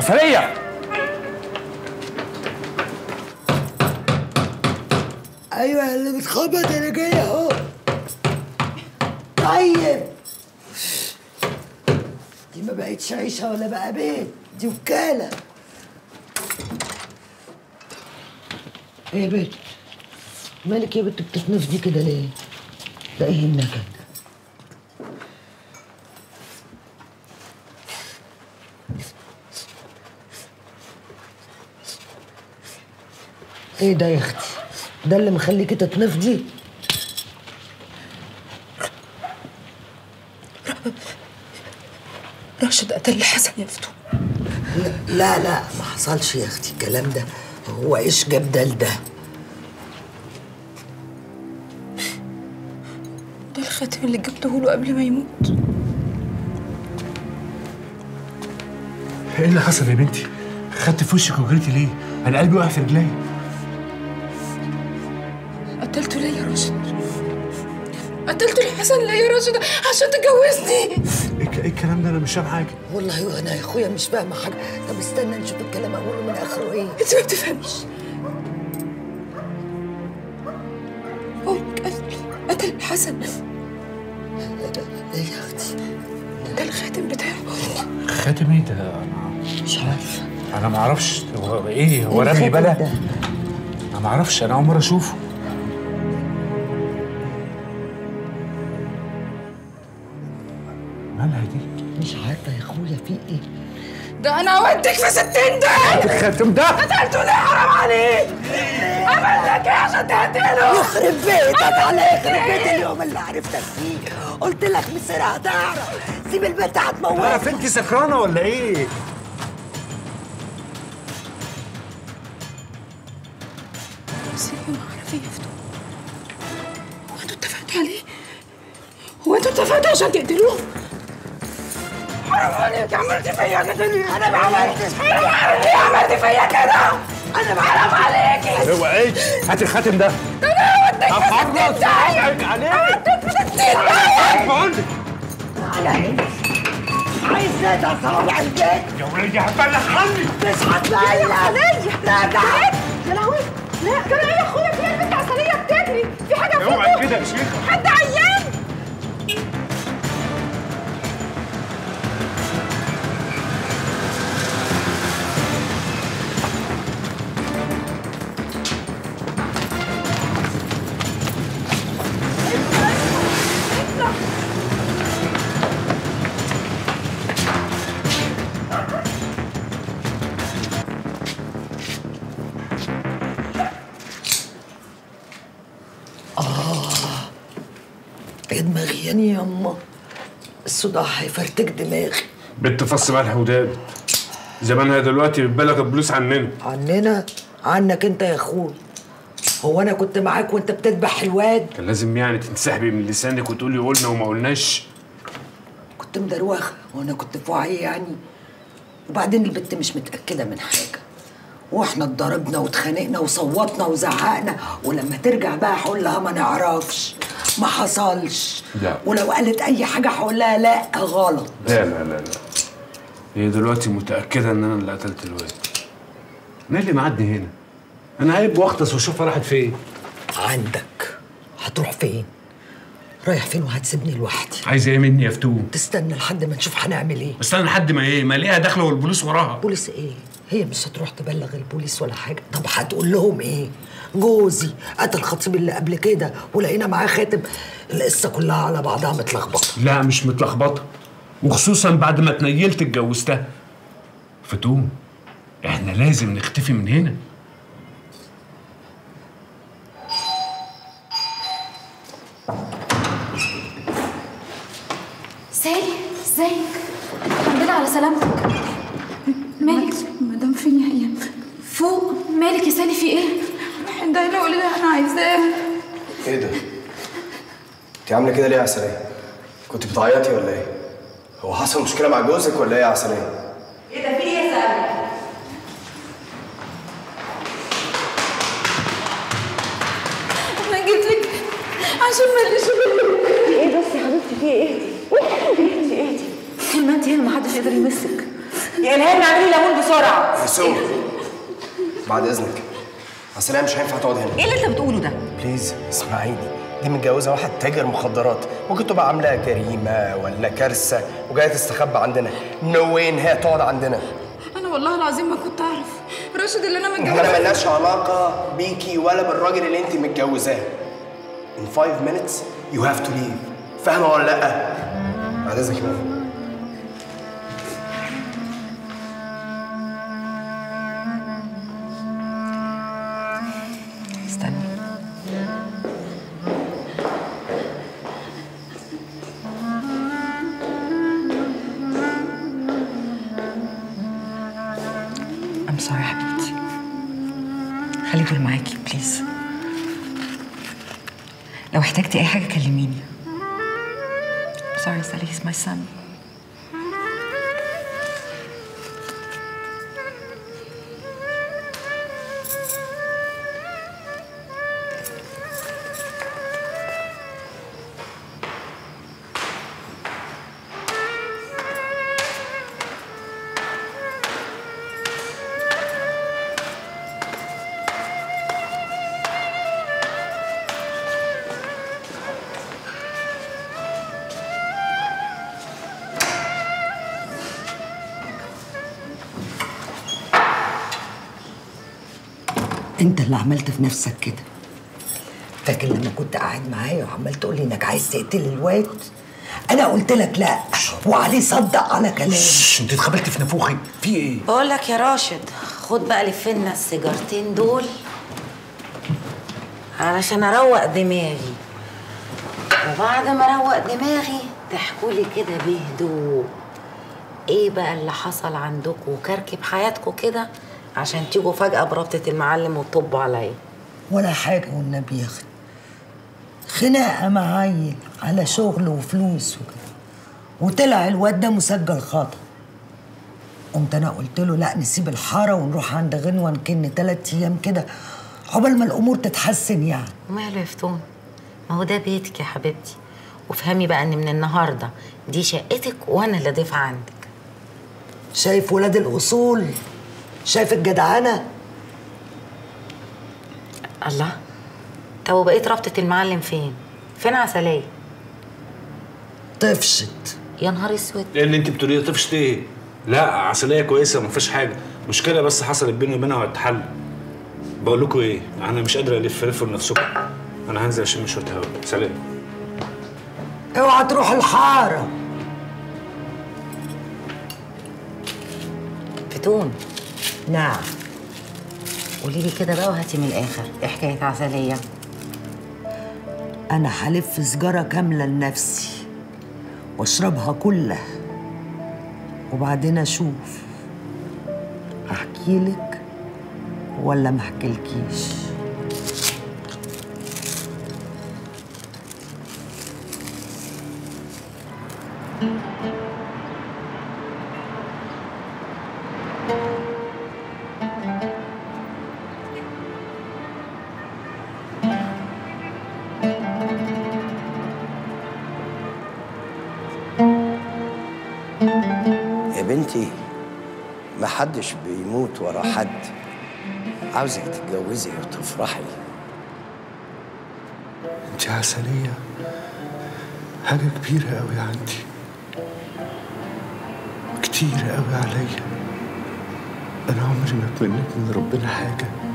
عسليه ايوه اللي بتخبط انا جاي اهو طيب دي ما بقتش عيشه ولا بقى بيت دي وكاله ايه يا بنت مالك يا بنت بتتنفضي كده ليه؟ ده ايه النكد ايه ده يا اختي؟ ده اللي مخليكي تتنفضي؟ راشد قتل حسن يا فتو لا لا ما حصلش يا اختي الكلام ده هو ايش جاب ده لده؟ ده الخاتم اللي جبته له قبل ما يموت ايه اللي حصل يا بنتي خدت في وشك وجريتي ليه انا قلبي وقع في رجلي قتلته ليه يا راشد قتلته لحسن ليه يا راشد عشان تجوزني ايه إيه الكلام ده انا مش فاهم حاجه والله انا يا اخويا مش فاهمه حاجه طب استنى نشوف الكلام اوله من اخره ايه انت ما بتفهميش هو قتل قتل حسن ايه يا اختي ده الخاتم بتاعه خاتم ايه ده انا مش عارفه انا ما اعرفش هو ايه هو إيه رمي الخاتم بلا ده؟ انا ما اعرفش انا اول مره اشوفه مالها دي مش عارفه يا اخويا في ايه ده انا اوديك في ستين ده الخاتم ده قتلته ليه حرام عليك عمل لك ايه عشان تقتله يخرب بيتك على يخرب بيت اليوم اللي عرفتك فيه قلت لك مصيرها هتعرف سيب البنت هتموت عارف انت سكرانه ولا ايه بس هي معرفة يا فتو هو انتوا اتفقتوا عليه؟ هو انتوا اتفقتوا عشان تقتلوه؟ حرام عليك عملت فيا كده ليه؟ انا ما عملتش حرام عليك عملت فيا كده؟ انا ما حرام عليكي هو ايه هات الخاتم ده انا هوديك في هفرط ستين داهية عليك عليك هوديك في ستين داهية بقول لك على عيني عايز ندى صوابع البيت يا ولادي هتبلغ عني مش هتبلغ راجع يا لهوي لا كده ايه يا اخويا في البنت عسلية بتجري في حاجة في اوعى إيده. كده يا شيخه حد عيان يا دماغي يعني يا يما الصداع هيفرتك دماغي بنت فص ملح وداد زمانها دلوقتي بتبلغ البوليس عننا عننا عنك انت يا اخوي هو انا كنت معاك وانت بتذبح الواد كان لازم يعني تنسحبي من لسانك وتقولي قلنا وما قلناش كنت مدروخه وانا كنت في وعي يعني وبعدين البت مش متاكده من حاجه واحنا اتضربنا واتخانقنا وصوتنا وزعقنا ولما ترجع بقى هقول لها ما نعرفش ما حصلش لا. ولو قالت اي حاجه هقول لها لا غلط لا لا لا لا هي دلوقتي متأكدة إن أنا اللي قتلت الواد أنا اللي معدي هنا أنا عيب واغطس واشوفها راحت فين عندك هتروح فين رايح فين وهتسيبني لوحدي عايزة إيه مني يا فتون؟ تستنى لحد ما نشوف هنعمل ايه استنى لحد ما إيه؟ ما الاقيها داخلة والبوليس وراها بوليس ايه هي مش هتروح تبلغ البوليس ولا حاجه طب هتقول لهم ايه جوزي قتل خطيب اللي قبل كده ولقينا معاه خاتم القصه كلها على بعضها متلخبطه لا مش متلخبطة وخصوصا بعد ما اتنيلت اتجوزتها فتون إحنا لازم نختفي من هنا سالي ازيك الحمد لله على سلامتك مالك مدام فين يا هي فوق مالك يا سالي في ايه روحي ادعي قولي لها انا عايزاه ايه ده؟ انت عامله كده ليه يا عسلية؟ كنت بتعيطي ولا ايه؟ هو حصل مشكلة مع جوزك ولا ايه يا عسلية؟ انا جيت لك عشان ماليش ايه بس يا حبيبتي في ايه اهدي اهدي اهدي طول ما انت هنا محدش يقدر يمسك يا الهام اعملي ليمون بسرعه سو بعد اذنك اصل هي مش هينفع تقعد هنا ايه اللي انت بتقوله ده بليز اسمعيني دي متجوزه واحد تاجر مخدرات ممكن تبقى عاملاها جريمه ولا كارثه وجايه تستخبى عندنا نو واي ان هي تقعد عندنا انا والله العظيم ما كنت اعرف راشد اللي انا احنا متجوزه ملناش علاقه بيكي ولا بالراجل اللي انت متجوزاه in five minutes you have to leave فاهمه ولا لا بعد اذنك يا ماما استني I'm sorry حبيبتي خلي دول معاكي بليز لو احتجتي اي حاجه كلميني sorry Sally he's my son انت اللي عملت في نفسك كده فاكر لما كنت قاعد معايا وعمال تقول لي انك عايز تقتل الواد انا قلت لك لا وعلي صدق على كلامي انت اتخبلت في نافوخي في ايه بقول لك يا راشد خد بقى لفنا السيجارتين دول علشان اروق دماغي وبعد ما اروق دماغي تحكولي كده بهدوء ايه بقى اللي حصل عندكم وكركب حياتكم كده عشان تيجوا فجأة بربطة المعلم وتطبوا عليا ولا حاجه والنبي يا اخي خناقه مع عيل على شغل وفلوس وكده وطلع الواد ده مسجل خطأ قمت انا قلت له لا نسيب الحاره ونروح عند غنوه نكن تلات ايام كده عقبال ما الامور تتحسن يعني وماله يا فتون ما هو ده بيتك يا حبيبتي وافهمي بقى ان من النهارده دي شقتك وانا اللي ضيفه عندك شايف ولاد الاصول شايف الجدعنه الله طب وبقيت رابطة المعلم فين؟ فين عسلية؟ طفشت يا نهار اسود ايه اللي انت بتقوليه طفشت ايه لا عسليه كويسه ما فيش حاجه مشكله بس حصلت بيني وبينها وهتتحل بقول لكم ايه انا مش قادر الف الف لنفسكم انا هنزل اشم شويه هوا سلام اوعى تروح الحاره فتون نعم قولي لي كده بقى وهاتي من الاخر ايه حكايه عسليه انا هلف سجاره كامله لنفسي واشربها كلها وبعدين اشوف احكي لك ولا ما احكيلكيش يا بنتي ما حدش بيموت ورا حد عاوزك تتجوزي وتفرحي انت عسلية حاجة كبيرة قوي عندي كتير قوي عليا انا عمري ما اتمنيت من ربنا حاجة